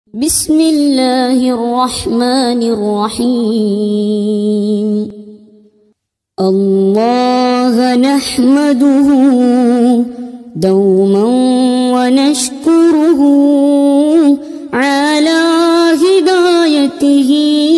بسم الله الرحمن الرحيم الله نحمده دوما ونشكره على هدايته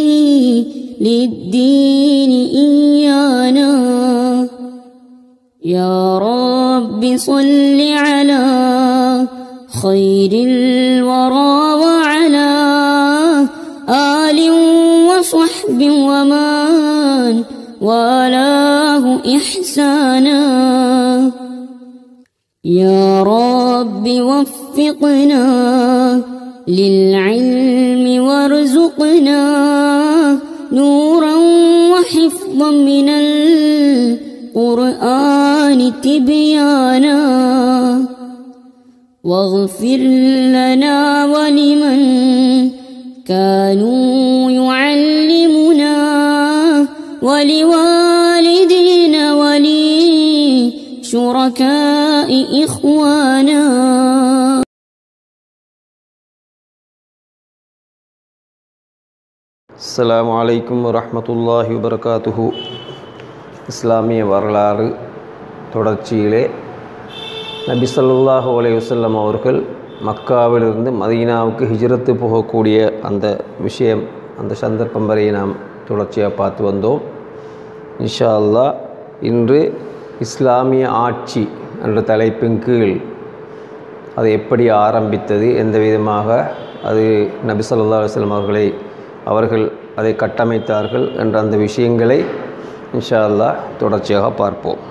للدين إيانا يا رب صل على خير الورى وعلى آل وصحب ومن والاه إحسانا يا رب وفقنا للعلم وارزقنا نورا وحفظا من القرآن تبيانا واغفر لنا ولمن كانوا يعلمنا ولوالدينا ولشركاء إخوانا அஸ்ஸலாமு அலைக்கும் வரஹ்மத்துல்லாஹி வபரகாத்துஹு இஸ்லாமிய வரலாறு தொடர்ச்சியிலே நபி ஸல்லல்லாஹு அலைஹி வஸல்லம் அவர்கள் மக்காவிலிருந்து மதீனாவுக்கு ஹிஜ்ரத்து போகக்கூடிய அந்த விஷயம் அந்த சந்தர்ப்பம் வரை நாம் தொடர்ச்சியாக பார்த்து வந்தோம் இன்ஷா அல்லாஹ் இன்று இஸ்லாமிய ஆட்சி என்ற தலைப்பின் கீழ் அது எப்படி ஆரம்பித்தது எந்த விதமாக அது நபி ஸல்லல்லாஹு அலைஹி வஸல்லம் அவர்களை அவர்கள் அதை கட்டமைத்தார்கள் என்ற அந்த விஷயங்களை இன்ஷா அல்லாஹ் தொடர்ச்சியாக பார்ப்போம்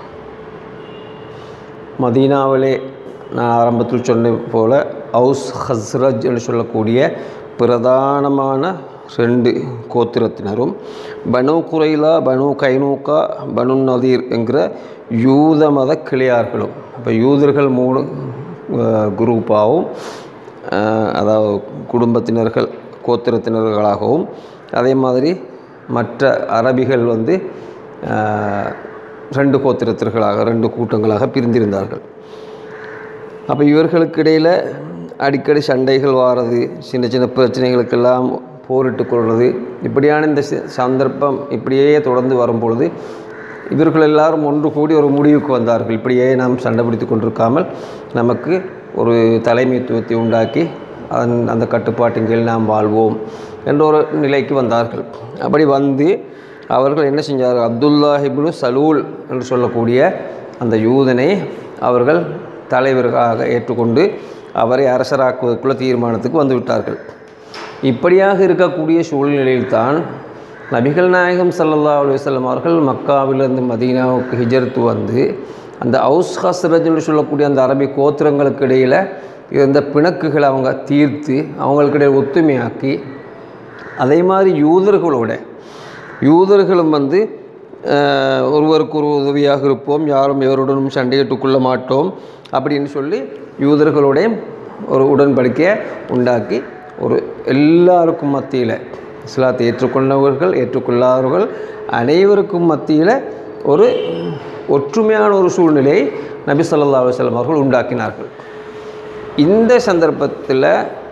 மதீனாவிலே நான் ஆரம்பத்தில் சொன்ன போல அவுஸ் ஹஸ்ரஜ் என்று சொல்லக்கூடிய பிரதானமான ரெண்டு கோத்திரத்தினரும் பனு குரைலா பனு கைனூக்கா பனு நதீர் என்கிற யூத மத கிளையார்களும் இப்போ யூதர்கள் மூணு அஹ், குரூப்பாகவும் அஹ், அதாவது குடும்பத்தினர்கள் கோத்திரத்தினர்களாகவும் அதே மாதிரி மற்ற அரபிகள் வந்து அஹ், ரெண்டு கோத்திரத்தினர்களாக ரெண்டு கூட்டங்களாக பிரிந்திருந்தார்கள் அப்போ இவர்களுக்கு இடையில் அடிக்கடி சண்டைகள் வாரது சின்ன சின்ன பிரச்சனைகளுக்கெல்லாம் போரிட்டு கொள்வது இப்படியான இந்த சி- சந்தர்ப்பம் இப்படியே தொடர்ந்து வரும் பொழுது இவர்கள் எல்லாரும் ஒன்று கூடி ஒரு முடிவுக்கு வந்தார்கள் இப்படியே நாம் சண்டை பிடித்து கொண்டிருக்காமல் நமக்கு ஒரு தலைமைத்துவத்தை உண்டாக்கி அதன் அந்த கட்டுப்பாட்டின் கீழ் நாம் வாழ்வோம் என்ற ஒரு நிலைக்கு வந்தார்கள் அப்படி வந்து அவர்கள் என்ன செஞ்சார்கள் அப்துல்லாஹிப்னு சலூல் என்று சொல்லக்கூடிய அந்த யூதனை அவர்கள் தலைவராக ஏற்றுக்கொண்டு அவரை அரசராக்குவதற்குள்ள தீர்மானத்துக்கு வந்து விட்டார்கள் இப்படியாக இருக்கக்கூடிய சூழ்நிலையில்தான் நபிகள் நாயகம் ஸல்லல்லாஹு அலைஹி வஸல்லம் அவர்கள் மக்காவிலிருந்து மதீனாவுக்கு ஹிஜரத்து வந்து அந்த அவுஸ் ஹஸ்ரஜ் என்று சொல்லக்கூடிய அந்த அரபி கோத்திரங்களுக்கு இடையில் இருந்த பிணக்குகளை அவங்க தீர்த்து அவங்களுக்கிடையே ஒத்துமையாக்கி அதே மாதிரி யூதர்களோட யூதர்களும் வந்து அஹ், ஒருவருக்கு ஒரு உதவியாக இருப்போம் யாரும் எவருடனும் சண்டையிட்டுக் கொள்ள மாட்டோம் அப்படின்னு சொல்லி யூதர்களோட ஒரு உடன்படிக்கையை உண்டாக்கி ஒரு எல்லாருக்கும் மத்தியில் இஸ்லாத்தை ஏற்றுக்கொண்டவர்கள் ஏற்றுக்கொள்ளாதவர்கள் அனைவருக்கும் மத்தியில் ஒரு ஒற்றுமையான ஒரு சூழ்நிலையை நபி ஸல்லல்லாஹு அலைஹி வஸல்லம் அவர்கள் உண்டாக்கினார்கள் இந்த சந்தர்ப்பத்தில்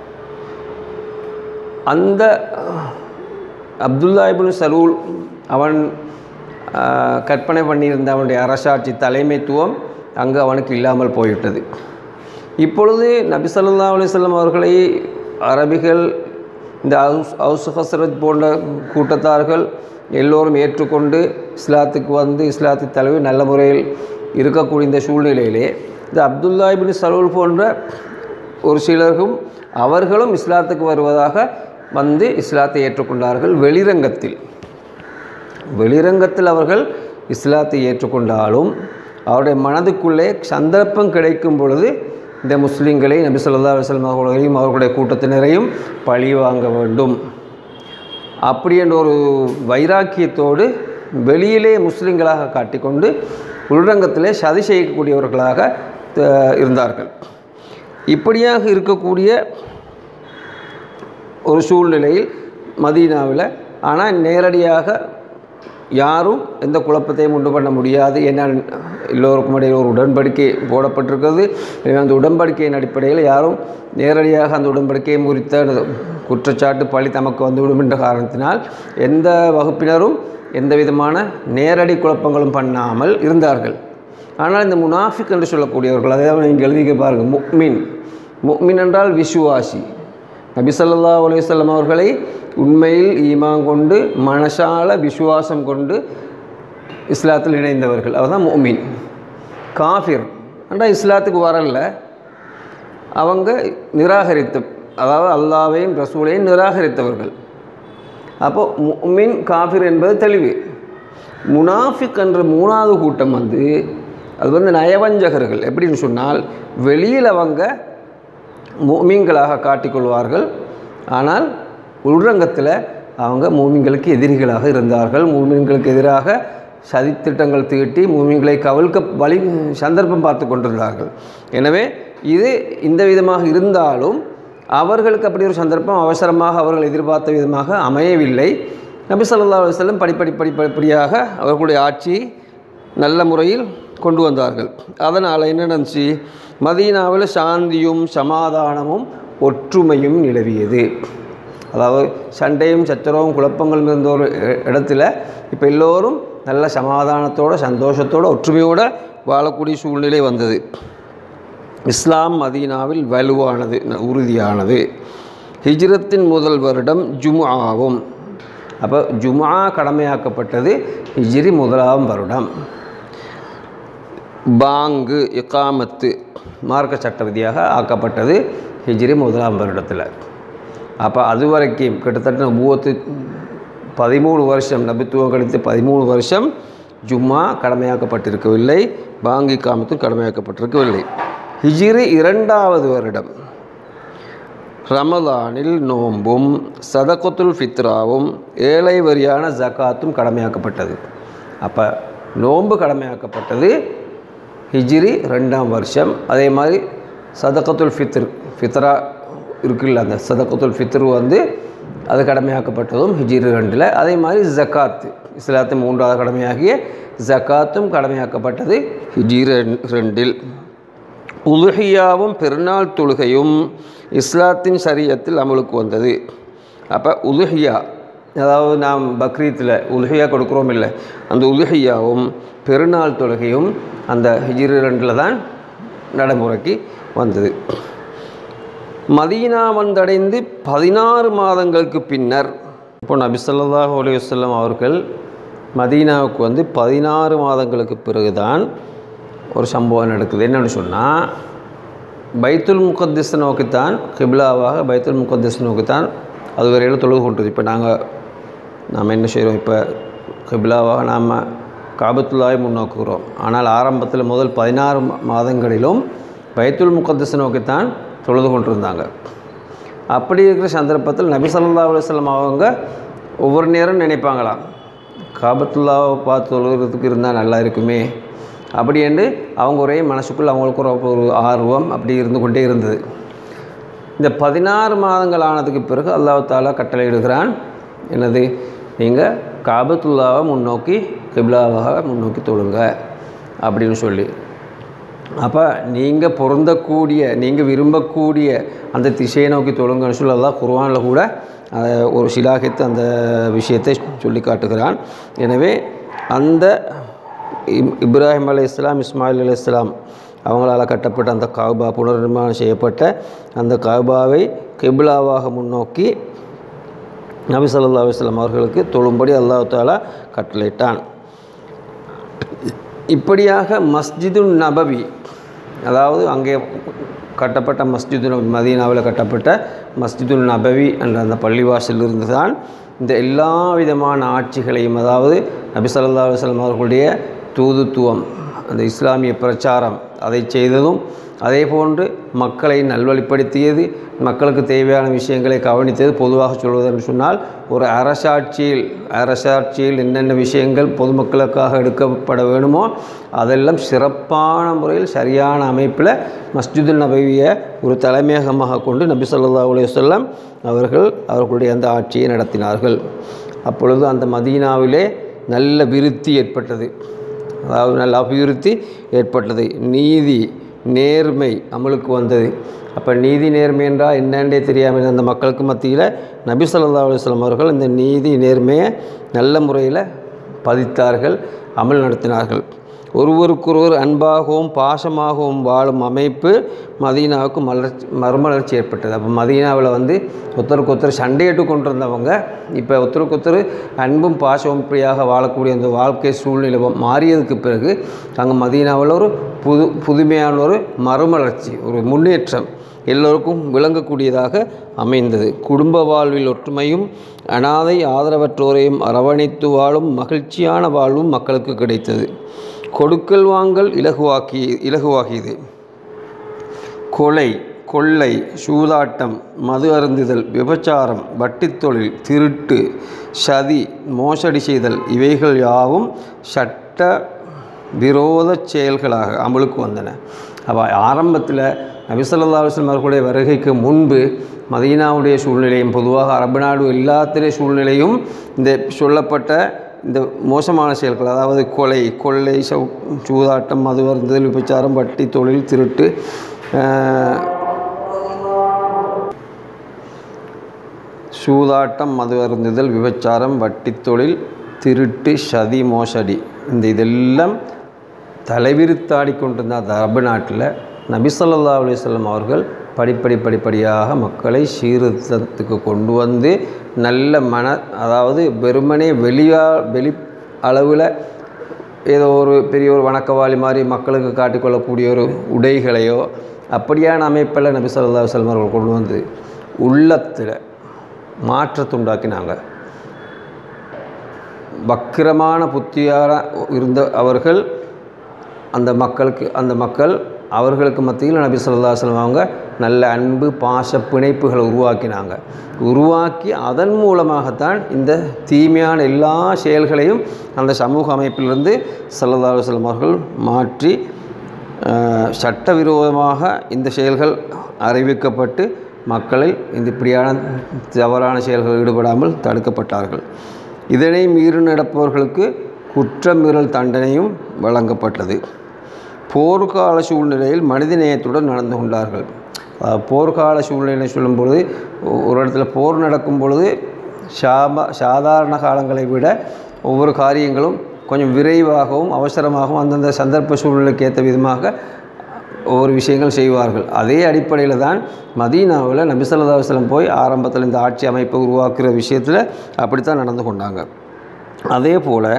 அந்த அப்துல்லா இப்னு சலூல் அவன் ஆஹ், கற்பனை பண்ணியிருந்த அவனுடைய அரசாட்சி தலைமைத்துவம் அங்கு அவனுக்கு இல்லாமல் போய்விட்டது இப்பொழுது நபி ஸல்லல்லாஹு அலைஹி வஸல்லம் அவர்களை அரபிகள் இந்த அவுஸ் அவுஸ் ஹஸ்ரத் போன்ற கூட்டத்தார்கள் எல்லோரும் ஏற்றுக்கொண்டு இஸ்லாத்துக்கு வந்து இஸ்லாத்து தலைவர் நல்ல முறையில் இருக்கக்கூடிய இந்த சூழ்நிலையிலே இந்த அப்துல்லா இப்னு சலூல் போன்ற ஒரு சிலரும் அவர்களும் இஸ்லாத்துக்கு வருவதாக வந்து இஸ்லாத்தை ஏற்றுக்கொண்டார்கள் வெளிரங்கத்தில் வெளிரங்கத்தில் அவர்கள் இஸ்லாத்தை ஏற்றுக்கொண்டாலும் அவருடைய மனதுக்குள்ளே சந்தர்ப்பம் கிடைக்கும் பொழுது இந்த முஸ்லீம்களை நபி ஸல்லல்லாஹு அலைஹி வஸல்லம் அவர்களையும் அவர்களுடைய கூட்டத்தினரையும் பழி வாங்க வேண்டும் அப்படி என்ற ஒரு வைராக்கியத்தோடு வெளியிலே முஸ்லீம்களாக காட்டிக்கொண்டு உள்ரங்கத்திலே சதி செய்யக்கூடியவர்களாக அஹ், இருந்தார்கள் இப்படியாக இருக்கக்கூடிய ஒரு சூழ்நிலையில் மதீனாவில் ஆனால் நேரடியாக யாரும் எந்த குழப்பத்தையும் உண்டு பண்ண முடியாது என்ன எல்லோருக்கும் இடையில் ஒரு உடன்படிக்கை போடப்பட்டிருக்கிறது எனவே அந்த உடன்படிக்கையின் அடிப்படையில் யாரும் நேரடியாக அந்த உடன்படிக்கையை முறித்த குற்றச்சாட்டு பழி தமக்கு வந்துவிடும் என்ற காரணத்தினால் எந்த வகுப்பினரும் எந்த விதமான நேரடி குழப்பங்களும் பண்ணாமல் இருந்தார்கள் ஆனால் இந்த முனாஃபிக் என்று சொல்லக்கூடியவர்கள் அதாவது நீங்கள் எழுதிக்க பாருங்கள் முக்மின் முக்மின் என்றால் விசுவாசி நபி ஸல்லல்லாஹு அலைஹி வஸல்லம் அவர்களை உண்மையில் ஈமான் கொண்டு மனசால விசுவாசம் கொண்டு இஸ்லாத்தில் இணைந்தவர்கள் அவர்தான் முஃமின் காஃபிர் என்றால் இஸ்லாத்துக்கு வரல அவங்க நிராகரித்த அதாவது அல்லாவையும் ரசூலையும் நிராகரித்தவர்கள் அப்போ முஃமின் காஃபிர் என்பது தெளிவு முனாஃபிக் என்ற மூணாவது கூட்டம் வந்து அது வந்து நயவஞ்சகர்கள் எப்படின்னு சொன்னால் வெளியில் அவங்க மூமின்களாக காட்டிக்கொள்வார்கள் ஆனால் உள்ரங்கத்தில் அவங்க மூமின்களுக்கு எதிரிகளாக இருந்தார்கள் மூமின்களுக்கு எதிராக சதித்திட்டங்கள் தீட்டி மூமின்களை கவிழ்க்க வழி சந்தர்ப்பம் பார்த்து கொண்டிருந்தார்கள் எனவே இது இந்த விதமாக இருந்தாலும் அவர்களுக்கு அப்படி ஒரு சந்தர்ப்பம் அவசரமாக அவர்கள் எதிர்பார்த்த விதமாக அமையவில்லை நபி ஸல்லல்லாஹு அலைஹி வஸல்லம் படிப்படி படிப்படியாக அவர்களுடைய ஆட்சி நல்ல முறையில் கொண்டு வந்தார்கள் அதனால் என்ன நடந்துச்சு மதீனாவில் சாந்தியும் சமாதானமும் ஒற்றுமையும் நிலவியது அதாவது சண்டையும் சச்சரவும் குழப்பங்களும் இருந்த ஒரு இ- இடத்துல இப்போ எல்லோரும் நல்ல சமாதானத்தோட சந்தோஷத்தோட ஒற்றுமையோட வாழக்கூடிய சூழ்நிலை வந்தது இஸ்லாம் மதீனாவில் வலுவானது ந- உறுதியானது ஹிஜ்ரத்தின் முதல் வருடம் ஜும்ஆவும் அப்போ ஜும்ஆ கடமையாக்கப்பட்டது ஹிஜ்ரி முதலாம் வருடம் பாங்கு இக்காமத்து மார்க்க சட்ட விதியாக ஆக்கப்பட்டது ஹிஜ்ரி முதலாம் வருடத்தில் அப்போ அது வரைக்கும் கிட்டத்தட்ட மூவத்து பதிமூணு வருஷம் நபித்துவம் கழித்து பதிமூணு வருஷம் ஜும்மா கடமையாக்கப்பட்டிருக்கவில்லை பாங்கி காமத்தும் கடமையாக்கப்பட்டிருக்கவில்லை ஹிஜ்ரி இரண்டாவது வருடம் ரமலானில் நோன்பும் சதகத்துல் ஃபித்ராவும் ஏழை வரியான ஜகாத்தும் கடமையாக்கப்பட்டது அப்போ நோன்பு கடமையாக்கப்பட்டது ஹிஜ்ரி ரெண்டாம் வருஷம் அதே மாதிரி சதகத்துல் ஃபித்ர் ஃபித்ரா இருக்குல்ல அந்த சதகத்துல் ஃபித்ர் வந்து அது கடமையாக்கப்பட்டதும் ஹிஜ்ரி ரெண்டில் அதே மாதிரி ஜக்காத்து இஸ்லாத்தின் மூன்றாவது கடமையாகிய ஜக்காத்தும் கடமையாக்கப்பட்டது ஹிஜ்ரி ரெண்- ரெண்டில் உலுஹியாவும் பெருநாள் தொழுகையும் இஸ்லாத்தின் சரியத்தில் அமலுக்கு வந்தது அப்போ உலுஹியா அதாவது நாம் பக்ரீத்தில் உலுஹியா கொடுக்குறோம் இல்லை அந்த உலுஹியாவும் பெருநாள் தொழுகையும் அந்த ஹிஜ்ரி ரெண்டில் தான் நடைமுறைக்கு வந்தது மதீனா வந்தடைந்து பதினாறு மாதங்களுக்கு பின்னர் இப்போ நபி ஸல்லல்லாஹு அலைஹி வஸல்லம் அவர்கள் மதீனாவுக்கு வந்து பதினாறு மாதங்களுக்கு பிறகுதான் ஒரு சம்பவம் நடக்குது என்னன்னு சொன்னால் பைத்துல் முகத்திஸ் நோக்கித்தான் கிப்லாவாக பைத்துல் முகத்திஸ் நோக்கித்தான் அது வரையில் தொழுது கொண்டது இப்போ நாங்கள் நாம் என்ன செய்கிறோம் இப்போ கிப்லாவாக நாம் காபத்துல்லாவை முன்னோக்குகிறோம் ஆனால் ஆரம்பத்தில் முதல் பதினாறு மா- மாதங்களிலும் பைத்துல் முகத்திஸ் நோக்கித்தான் தொழுது கொண்டிருந்தாங்க அப்படி இருக்கிற சந்தர்ப்பத்தில் நபி ஸல்லல்லாஹு அலைஹி வஸல்லம் அவங்க ஒவ்வொரு நேரம் நினைப்பாங்களாம் காபத்துல்லாவை பார்த்து தொழுகிறதுக்கு இருந்தால் நல்லா இருக்குமே அப்படி என்று அவங்க ஒரே மனசுக்குள்ள அவங்களுக்கு ஒரு ஒரு ஆர்வம் அப்படி இருந்து கொண்டே இருந்தது இந்த பதினாறு மாதங்கள் ஆனதுக்கு பிறகு அல்லாஹ் தாலா கட்டளையிடுகிறான் என்னது நீங்கள் காபத்துல்லாவை முன்னோக்கி கிப்லாவாக முன்னோக்கி தொழுங்க அப்படின்னு சொல்லி அப்போ நீங்கள் பொருந்தக்கூடிய நீங்கள் விரும்பக்கூடிய அந்த திசையை நோக்கி தொழுங்கன்னு சொல்லி அல்லாஹ் குர்ஆனில் கூட அஹ், ஒரு சிலாகித்து அந்த விஷயத்தை சொல்லி காட்டுகிறான் எனவே அந்த இம் இப்ராஹிம் அலை இஸ்லாம் இஸ்மாயில் அலை இஸ்லாம் அவங்களால கட்டப்பட்ட அந்த காபா புனர்நிர்மாணம் செய்யப்பட்ட அந்த காபாவை கிப்லாவாக முன்னோக்கி நபி ஸல்லல்லாஹு அலைஹி வஸல்லம் அவர்களுக்கு தொழும்படி அல்லாஹ் தாலா கட்டளையிட்டான் இப்படியாக மஸ்ஜிது நபவி அதாவது அங்கே கட்டப்பட்ட மஸ்ஜிது நபி மதீனாவில் கட்டப்பட்ட மஸ்ஜிது நபவி என்ற அந்த பள்ளிவாசலிருந்து தான் இந்த எல்லா விதமான ஆட்சிகளையும் அதாவது நபி ஸல்லல்லாஹு அலைஹி வஸல்லம் அவர்களுடைய தூதுத்துவம் அந்த இஸ்லாமிய பிரச்சாரம் அதை செய்ததும் அதே போன்று மக்களை நல்வழிப்படுத்தியது மக்களுக்கு தேவையான விஷயங்களை கவனித்தது பொதுவாக சொல்வது என்று சொன்னால் ஒரு அரசாட்சியில் அரசாட்சியில் என்னென்ன விஷயங்கள் பொதுமக்களுக்காக எடுக்கப்பட வேணுமோ அதெல்லாம் சிறப்பான முறையில் சரியான அமைப்பில் மஸ்ஜிதுல் நபவியை ஒரு தலைமையகமாக கொண்டு நபி ஸல்லல்லாஹு அலைஹி வஸல்லம் அவர்கள் அவர்களுடைய அந்த ஆட்சியை நடத்தினார்கள் அப்பொழுது அந்த மதீனாவிலே நல்ல விருத்தி ஏற்பட்டது அதாவது நல்ல அபிவிருத்தி ஏற்பட்டது நீதி நேர்மை அமலுக்கு வந்தது அப்போ நீதி நேர்மை என்றால் என்னன்றே தெரியாமல் இருந்த அந்த மக்களுக்கு மத்தியில் நபி ஸல்லல்லாஹு அலைஹி வஸல்லம் அவர்கள் இந்த நீதி நேர்மையை நல்ல முறையில் பதித்தார்கள் அமல் நடத்தினார்கள் ஒருவருக்கொருவர் அன்பாகவும் பாசமாகவும் வாழும் அமைப்பு மதீனாவுக்கு மலர்ச்சி மறுமலர்ச்சி ஏற்பட்டது அப்போ மதீனாவில் வந்து ஒருத்தருக்கு ஒருத்தர் சண்டையிட்டு கொண்டிருந்தவங்க இப்போ ஒருத்தருக்கு ஒருத்தர் அன்பும் பாசமும் இப்படியாக வாழக்கூடிய அந்த வாழ்க்கை சூழ்நிலை மாறியதுக்கு பிறகு அங்கே மதீனாவில் ஒரு புது புதுமையான ஒரு மறுமலர்ச்சி ஒரு முன்னேற்றம் எல்லோருக்கும் விளங்கக்கூடியதாக அமைந்தது குடும்ப வாழ்வில் ஒற்றுமையும் அனாதை ஆதரவற்றோரையும் அரவணைத்து வாழும் மகிழ்ச்சியான வாழ்வும் மக்களுக்கு கிடைத்தது கொடுக்கல் வாங்கல் இலகுவாக்கி இலகுவாகியது கொலை கொள்ளை சூதாட்டம் மது அருந்துதல் விபச்சாரம் வட்டித் தொழில் திருட்டு சதி மோசடி செய்தல் இவைகள் யாவும் சட்ட விரோத செயல்களாக அமலுக்கு வந்தன அப்போ ஆரம்பத்தில் நபிசல்லா அலுவலம் அவர்களுடைய வருகைக்கு முன்பு மதீனாவுடைய சூழ்நிலையும் பொதுவாக அரபு நாடு எல்லாத்திலே சூழ்நிலையும் இந்த சொல்லப்பட்ட இந்த மோசமான செயல்கள் அதாவது கொலை கொள்ளை சௌ சூதாட்டம் மது அருந்துதல் விபச்சாரம் வட்டி தொழில் திருட்டு ஆஹ், சூதாட்டம் மது அருந்துதல் விபச்சாரம் வட்டித் தொழில் திருட்டு சதி மோசடி இந்த இதெல்லாம் தலைவிரித்தாடி கொண்டிருந்த அந்த அரபு நாட்டில் நபி ஸல்லல்லாஹு அலைஹி வஸல்லம் அவர்கள் படிப்படி படிப்படியாக மக்களை சீர்திருத்தத்துக்கு கொண்டு வந்து நல்ல மன அதாவது வெறுமனே வெளியா வெளி அளவில் ஏதோ ஒரு பெரிய ஒரு வணக்கவாளி மாதிரி மக்களுக்கு காட்டிக்கொள்ளக்கூடிய ஒரு உடைகளையோ அப்படியான அமைப்பில் நபி ஸல்லல்லாஹு அலைஹி வஸல்லம் அவர்கள் கொண்டு வந்து உள்ளத்தில் மாற்றத்தை உண்டாக்கினாங்க வக்கிரமான புத்தியார இருந்த அவர்கள் அந்த மக்களுக்கு அந்த மக்கள் அவர்களுக்கு மத்தியில் நபி ஸல்லல்லாஹு அலைஹி வஸல்லம் அவங்க நல்ல அன்பு பாச பிணைப்புகளை உருவாக்கினாங்க உருவாக்கி அதன் மூலமாகத்தான் இந்த தீமையான எல்லா செயல்களையும் அந்த சமூக அமைப்பிலிருந்து ஸல்லல்லாஹு அலைஹி வஸல்லம் அவர்கள் மாற்றி அஹ், சட்டவிரோதமாக இந்த செயல்கள் அறிவிக்கப்பட்டு மக்களை இந்த இப்படியான தவறான செயல்களில் ஈடுபடாமல் தடுக்கப்பட்டார்கள் இதனை மீறி நடப்பவர்களுக்கு குற்றமீறல் தண்டனையும் வழங்கப்பட்டது போர்க்கால சூழ்நிலையில் மனிதநேயத்துடன் நடந்து கொண்டார்கள் அஹ், போர்க்கால சூழ்நிலை சொல்லும்பொழுது ஒ- ஒரு இடத்துல போர் நடக்கும் பொழுது சாப சாதாரண காலங்களை விட ஒவ்வொரு காரியங்களும் கொஞ்சம் விரைவாகவும் அவசரமாகவும் அந்தந்த சந்தர்ப்ப சூழ்நிலைக்கு ஏற்ற விதமாக ஒவ்வொரு விஷயங்கள் செய்வார்கள் அதே அடிப்படையில் தான் மதீனாவில் நபி ஸல்லல்லாஹு அலைஹி வஸல்லம் போய் ஆரம்பத்தில் இந்த ஆட்சி அமைப்பை உருவாக்குற விஷயத்தில் அப்படித்தான் நடந்து கொண்டாங்க அதே போல்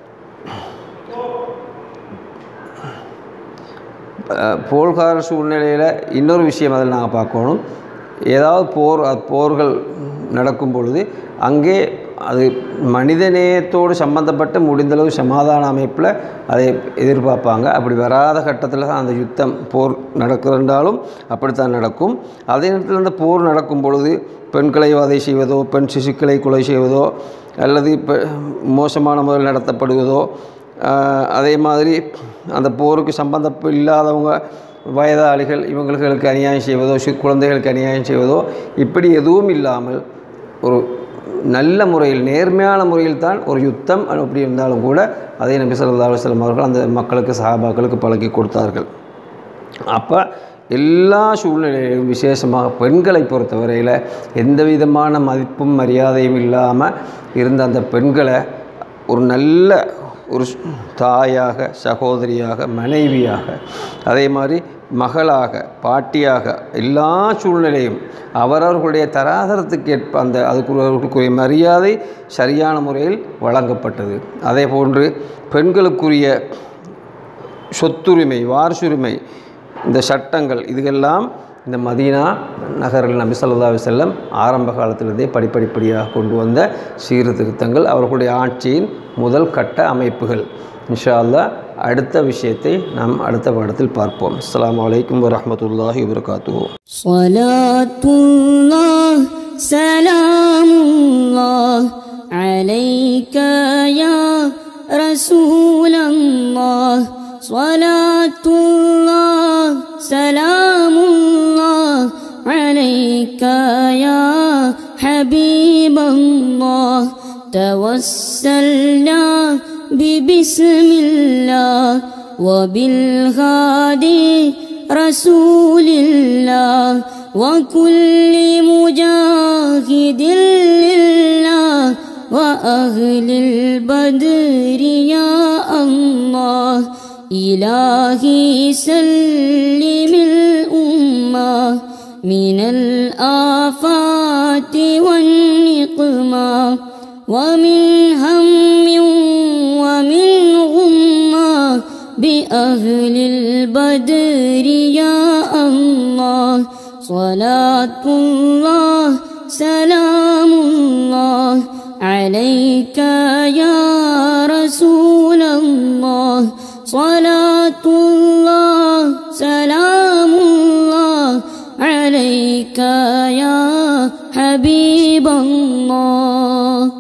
அஹ், போர்க்கால சூழ்நிலையில் இன்னொரு விஷயம் அதில் நாங்கள் பார்க்கணும் ஏதாவது போர் அ- போர்கள் நடக்கும் பொழுது அங்கே அது மனிதநேயத்தோடு சம்பந்தப்பட்ட முடிந்தளவு சமாதான அமைப்பில் அதை எதிர்பார்ப்பாங்க அப்படி வராத கட்டத்தில் தான் அந்த யுத்தம் போர் நடக்கிறதாலும் அப்படித்தான் நடக்கும் அதே நேரத்தில் அந்த போர் நடக்கும் பொழுது பெண்களை வதை செய்வதோ பெண் சிசுக்களை கொலை செய்வதோ அல்லது இப்போ மோசமான முறையில் நடத்தப்படுவதோ ஆஹ், அதே மாதிரி அந்த போருக்கு சம்பந்தம் இல்லாதவங்க வயதாளிகள் இவங்களுக்கு அநியாயம் செய்வதோ சி- குழந்தைகளுக்கு அநியாயம் செய்வதோ இப்படி எதுவும் இல்லாமல் ஒரு நல்ல முறையில் நேர்மையான முறையில் தான் ஒரு யுத்தம் அப்படி இருந்தாலும் கூட அதை நபி ஸல்லல்லாஹு அலைஹி வஸல்லம் அவர்கள் அந்த மக்களுக்கு சஹாபாக்களுக்கு பழக்கி கொடுத்தார்கள் அப்போ எல்லா சூழ்நிலையிலும் விசேஷமாக பெண்களை பொறுத்தவரையில் எந்த விதமான மதிப்பும் மரியாதையும் இல்லாமல் இருந்த அந்த பெண்களை ஒரு நல்ல ஒரு ஸ்- தாயாக சகோதரியாக மனைவியாக அதே மாதிரி மகளாக பாட்டியாக எல்லா சூழ்நிலையும் அவரவர்களுடைய தராதரத்துக்கு ஏற்ப அந்த அதுக்குரியவர்களுக்குரிய மரியாதை சரியான முறையில் வழங்கப்பட்டது அதே போன்று பெண்களுக்குரிய சொத்துரிமை வாரிசுரிமை இந்த சட்டங்கள் இதுகெல்லாம் இந்த மதீனா நகரில் நபி ஸல்லல்லாஹு அலைஹி வஸல்லம் ஆரம்ப காலத்திலிருந்தே படிப்படிப்படியாக கொண்டு வந்த சீர்திருத்தங்கள் அவர்களுடைய ஆட்சியின் முதல் கட்ட அமைப்புகள் இன்ஷா அல்லாஹ் அடுத்த விஷயத்தை நாம் அடுத்த பாடத்தில் பார்ப்போம் அஸ்ஸலாமு அலைக்கும் வரஹ்மத்துல்லாஹி வபரகாத்துஹு صلاة الله سلام الله عليك يا رسول الله صلاة الله سلام الله عليك يا حبيب الله توسلنا ببسم الله وبالهادي رسول الله وكل مجاهد لله وأهل البدر يا الله إلهي سلم الأمة من الآفات والنقمة ومن هم ومن غمة بأهل البدر يا الله صلاة الله سلام الله عليك يا رسول الله صلاة الله سلام الله عليك يا حبيب الله